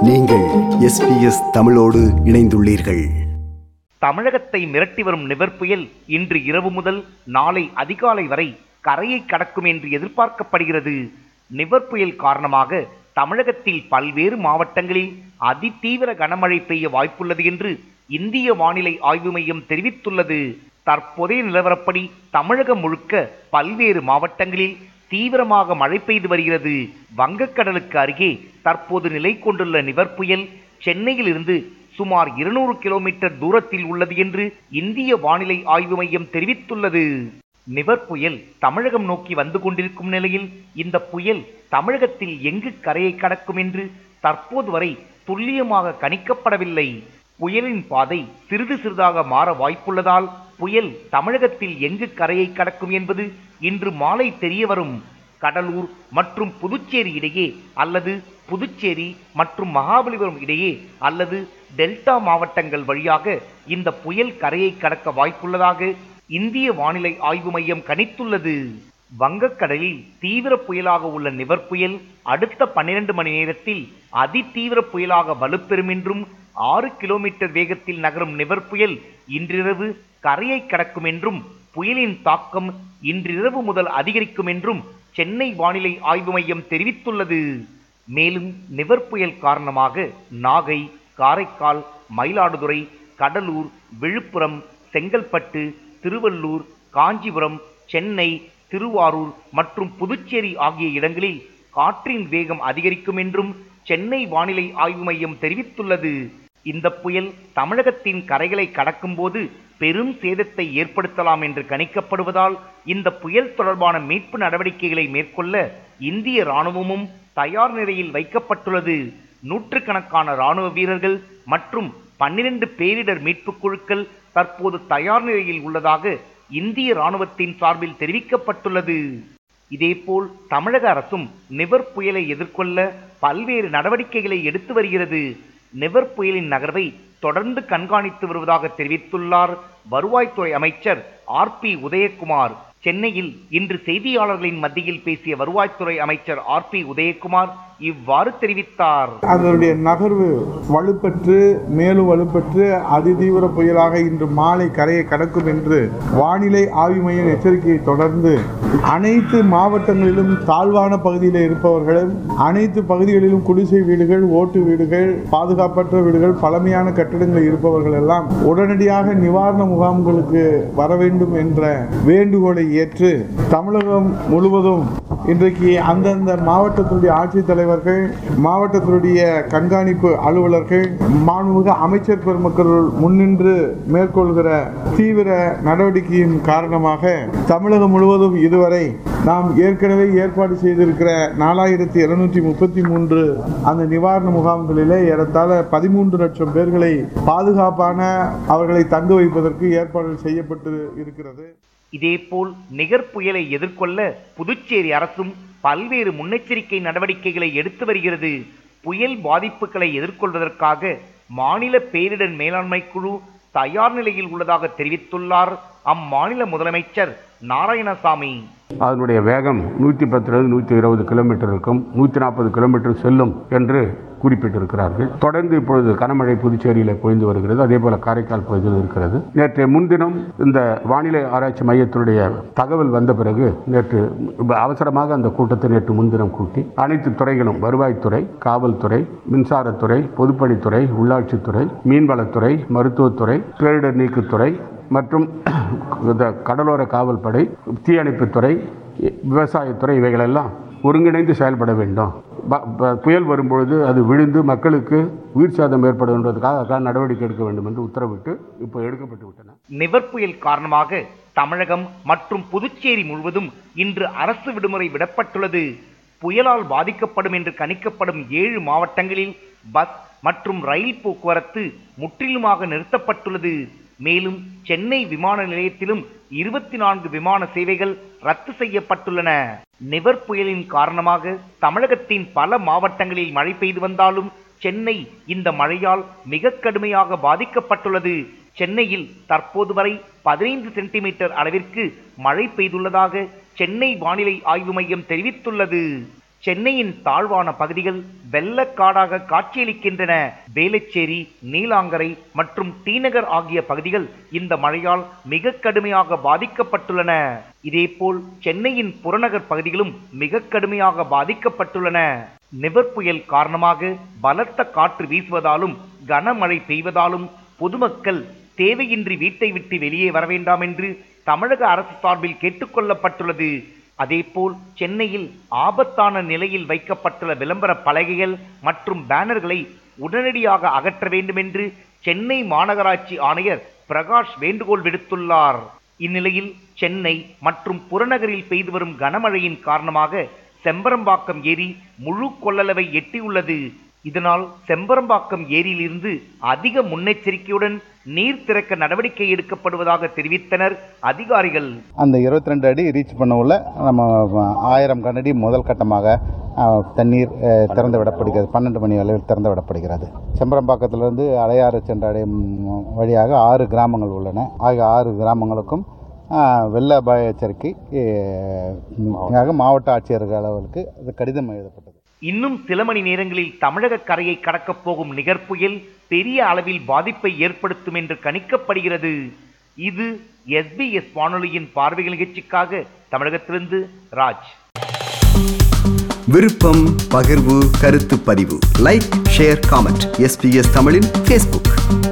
நீங்கள் எஸ்பிஎஸ் தமிழோடு இணைந்துள்ளீர்கள் தமிழகத்தை மிரட்டி வரும் நிவர் புயல் இன்று இரவு முதல் நாளை அதிகாலை வரை கரையை கடக்கும் என்று எதிர்பார்க்கப்படுகிறது நிவர் புயல் காரணமாக தமிழகத்தில் பல்வேறு மாவட்டங்களில் அதிதீவிர கனமழை பெய்ய வாய்ப்புள்ளது என்று இந்திய வானிலை ஆய்வு மையம் தெரிவித்துள்ளது தற்போதைய நிலவரப்படி தமிழகம் முழுக்க பல்வேறு மாவட்டங்களில் தீவிரமாக மழை பெய்து வருகிறது வங்கக்கடலுக்கு அருகே தற்போது நிலை கொண்டுள்ள நிவர் புயல் சென்னையில் இருந்து சுமார் இருநூறு கிலோமீட்டர் தூரத்தில் உள்ளது என்று இந்திய வானிலை ஆய்வு மையம் தெரிவித்துள்ளது நிவர் புயல் தமிழகம் நோக்கி வந்து கொண்டிருக்கும் நிலையில் இந்த புயல் தமிழகத்தில் எங்கு கரையை கடக்கும் என்று தற்போது வரை துல்லியமாக கணிக்கப்படவில்லை புயலின் பாதை சிறிது சிறிதாக மாற வாய்ப்புள்ளதால் புயல் தமிழகத்தில் எங்கு கரையை கடக்கும் என்பது இன்று மாலை தெரிய வரும் கடலூர் மற்றும் புதுச்சேரி இடையே அல்லது புதுச்சேரி மற்றும் மகாபலிபுரம் இடையே அல்லது டெல்டா மாவட்டங்கள் வழியாக இந்த புயல் கரையை கடக்க வாய்ப்புள்ளதாக இந்திய வானிலை ஆய்வு மையம் கணித்துள்ளது வங்கக்கடலில் தீவிர புயலாக உள்ள நிவர் புயல் அடுத்த பன்னிரண்டு மணி நேரத்தில் அதிதீவிர புயலாக வலுப்பெறும் என்றும் ஆறு கிலோமீட்டர் வேகத்தில் நகரும் நிவர் புயல் இன்றிரவு கரையை கடக்கும் என்றும் புயலின் தாக்கம் இன்றிரவு முதல் அதிகரிக்கும் என்றும் சென்னை வானிலை ஆய்வு மையம் தெரிவித்துள்ளது மேலும் நிவர் புயல் காரணமாக நாகை காரைக்கால் மயிலாடுதுறை கடலூர் விழுப்புரம் செங்கல்பட்டு திருவள்ளூர் காஞ்சிபுரம் சென்னை திருவாரூர் மற்றும் புதுச்சேரி ஆகிய இடங்களில் காற்றின் வேகம் அதிகரிக்கும் என்றும் சென்னை வானிலை ஆய்வு மையம் தெரிவித்துள்ளது இந்த புயல் தமிழகத்தின் கரைகளை கடக்கும்போது பெரும் சேதத்தை ஏற்படுத்தலாம் என்று கணிக்கப்படுவதால் இந்த புயல் தொடர்பான மீட்பு நடவடிக்கைகளை மேற்கொள்ள இந்திய ராணுவமும் தயார் நிலையில் வைக்கப்பட்டுள்ளது நூற்றுக்கணக்கான ராணுவ வீரர்கள் மற்றும் பன்னிரண்டு பேரிடர் மீட்புக் குழுக்கள் தற்போது தயார் நிலையில் உள்ளதாக இந்திய ராணுவத்தின் சார்பில் தெரிவிக்கப்பட்டுள்ளது இதேபோல் தமிழக அரசும் நிவர் புயலை எதிர்கொள்ள பல்வேறு நடவடிக்கைகளை எடுத்து வருகிறது நிவர் புயலின் நகர்வை தொடர்ந்து கண்காணித்து வருவதாக தெரிவித்துள்ளார் வருவாய்த்துறை அமைச்சர் ஆர் பி உதயகுமார் சென்னையில் இன்று செய்தியாளர்களின் மத்தியில் பேசிய வருவாய்த்துறை அமைச்சர் ஆர் பி உதயகுமார் இவ்வாறு தெரிவித்தார் அதனுடைய நகர்வு வலுப்பெற்று மேலும் வலுப்பெற்று அதிதீவிர புயலாக இன்று மாலை கரையை கடக்கும் என்று வானிலை ஆய்வு மைய எச்சரிக்கையை தொடர்ந்து அனைத்து மாவட்டங்களிலும் தாழ்வான பகுதியில் இருப்பவர்களும் அனைத்து பகுதிகளிலும் குடிசை வீடுகள் ஓட்டு வீடுகள் பாதுகாப்பற்ற வீடுகள் பழமையான கட்டிடங்கள் இருப்பவர்கள் எல்லாம் உடனடியாக நிவாரண முகாம்களுக்கு வர வேண்டும் என்ற வேண்டுகோளை ஏற்று தமிழகம் முழுவதும் இன்றைக்கு அந்தந்த மாவட்டத்தினுடைய ஆட்சித்தலைவர்கள் மாவட்டத்தினுடைய கண்காணிப்பு அலுவலர்கள் மாண்புமிகு அமைச்சர் பெருமக்கள் முன்னின்று மேற்கொள்கிற தீவிர நடவடிக்கையின் காரணமாக தமிழகம் முழுவதும் இதுவரை நாம் ஏற்கனவே ஏற்பாடு செய்திருக்கிற நாலாயிரத்தி எழுநூற்றி முப்பத்தி மூன்று அந்த நிவாரண முகாம்களிலே ஏறத்தாழ பதிமூன்று லட்சம் பேர்களை பாதுகாப்பான அவர்களை தங்க வைப்பதற்கு ஏற்பாடுகள் செய்யப்பட்டு இருக்கிறது இதேபோல் நிகர் புயலை எதிர்கொள்ள புதுச்சேரி அரசும் பல்வேறு முன்னெச்சரிக்கை நடவடிக்கைகளை எடுத்து வருகிறது புயல் பாதிப்புகளை எதிர்கொள்வதற்காக மாநில பேரிடர் மேலாண்மை குழு தயார் நிலையில் உள்ளதாக தெரிவித்துள்ளார் அம்மாநில முதலமைச்சர் நாராயணசாமி அதனுடைய வேகம் நூற்றி பத்துலேருந்து நூற்றி இருபது கிலோமீட்டர் இருக்கும் நூற்றி நாற்பது கிலோமீட்டர் செல்லும் என்று குறிப்பிட்டிருக்கிறார்கள் தொடர்ந்து இப்பொழுது கனமழை புதுச்சேரியில் பொழிந்து வருகிறது அதே போல காரைக்கால் பகுதியில் இருக்கிறது நேற்று முன்தினம் இந்த வானிலை ஆராய்ச்சி மையத்தினுடைய தகவல் வந்த பிறகு நேற்று அவசரமாக அந்த கூட்டத்தை நேற்று முன்தினம் கூட்டி அனைத்து துறைகளும் வருவாய்த்துறை காவல்துறை மின்சாரத்துறை பொதுப்பணித்துறை உள்ளாட்சித்துறை மீன்வளத்துறை மருத்துவத்துறை பேரிடர் நீக்குத்துறை மற்றும் இந்த கடலோர காவல்படை தீயணைப்புத்துறை விவசாயத்துறை இவைகளெல்லாம் ஒருங்கிணைந்து செயல்பட வேண்டும் ப- ப- புயல் வரும்பொழுது அது விழுந்து மக்களுக்கு உயிர் சேதம் ஏற்படுகின்றதுக்காக நடவடிக்கை எடுக்க வேண்டும் என்று உத்தரவிட்டு இப்போ எடுக்கப்பட்டு விட்டன நிவர் புயல் காரணமாக தமிழகம் மற்றும் புதுச்சேரி முழுவதும் இன்று அரசு விடுமுறை விடப்பட்டுள்ளது புயலால் பாதிக்கப்படும் என்று கணிக்கப்படும் ஏழு மாவட்டங்களில் பஸ் மற்றும் ரயில் போக்குவரத்து முற்றிலுமாக நிறுத்தப்பட்டுள்ளது மேலும் சென்னை விமான நிலையத்திலும் இருபத்தி நான்கு விமான சேவைகள் ரத்து செய்யப்பட்டுள்ளன நிவர் புயலின் காரணமாக தமிழகத்தின் பல மாவட்டங்களில் மழை பெய்து வந்தாலும் சென்னை இந்த மழையால் மிக கடுமையாக பாதிக்கப்பட்டுள்ளது சென்னையில் தற்போது வரை பதினைந்து சென்டிமீட்டர் அளவிற்கு மழை பெய்துள்ளதாக சென்னை வானிலை ஆய்வு மையம் தெரிவித்துள்ளது சென்னையின் தாழ்வான பகுதிகள் வெள்ளக்காடாக காட்சியளிக்கின்றன வேளச்சேரி நீலாங்கரை மற்றும் டீநகர் ஆகிய பகுதிகள் இந்த மழையால் மிக கடுமையாக பாதிக்கப்பட்டுள்ளன இதேபோல் சென்னையின் புறநகர் பகுதிகளும் மிக கடுமையாக பாதிக்கப்பட்டுள்ளன நிவர் புயல் காரணமாக பலத்த காற்று வீசுவதாலும் கனமழை பெய்வதாலும் பொதுமக்கள் தேவையின்றி வீட்டை விட்டு வெளியே வர வேண்டாம் என்று தமிழக அரசு சார்பில் கேட்டுக்கொள்ளப்பட்டுள்ளது அதேபோல் சென்னையில் ஆபத்தான நிலையில் வைக்கப்பட்டுள்ள விளம்பர பலகைகள் மற்றும் பேனர்களை உடனடியாக அகற்ற வேண்டும் என்று சென்னை மாநகராட்சி ஆணையர் பிரகாஷ் வேண்டுகோள் விடுத்துள்ளார் இந்நிலையில் சென்னை மற்றும் புறநகரில் பெய்து வரும் கனமழையின் காரணமாக செம்பரம்பாக்கம் ஏரி முழு கொள்ளளவை எட்டியுள்ளது இதனால் செம்பரம்பாக்கம் ஏரியிலிருந்து அதிக முன்னெச்சரிக்கையுடன் நீர் திறக்க நடவடிக்கை எடுக்கப்படுவதாக தெரிவித்தனர் அதிகாரிகள் அந்த 22 அடி ரீச் பண்ண உள்ள நம்ம ஆயிரம் கனடி முதல் கட்டமாக அஹ், தண்ணீர் அஹ், திறந்து விடப்படுகிறது பன்னெண்டு மணி அளவில் திறந்து விடப்படுகிறது செம்பரம்பாக்கத்திலிருந்து அடையாறு சென்றடையும் வழியாக ஆறு கிராமங்கள் உள்ளன ஆகிய ஆறு கிராமங்களுக்கும் அஹ், வெள்ள அபாய எச்சரிக்கை அஹ், ஆக மாவட்ட ஆட்சியர்கள் அளவுக்கு அது கடிதம் எழுதப்பட்டது இன்னும் சில மணி நேரங்களில் தமிழக கரையை கடக்கப் போகும் நிகர் புயல் பெரிய அளவில் பாதிப்பை ஏற்படுத்தும் என்று கணிக்கப்படுகிறது இது எஸ்பிஎஸ் வானொலியின் பார்வைகள் நிகழ்ச்சிக்காக தமிழகத்திலிருந்து ராஜ் விருப்பம் பகிர்வு கருத்து பதிவு லைக் ஷேர் காமெண்ட் எஸ்பிஎஸ் தமிழின் ஃபேஸ்புக்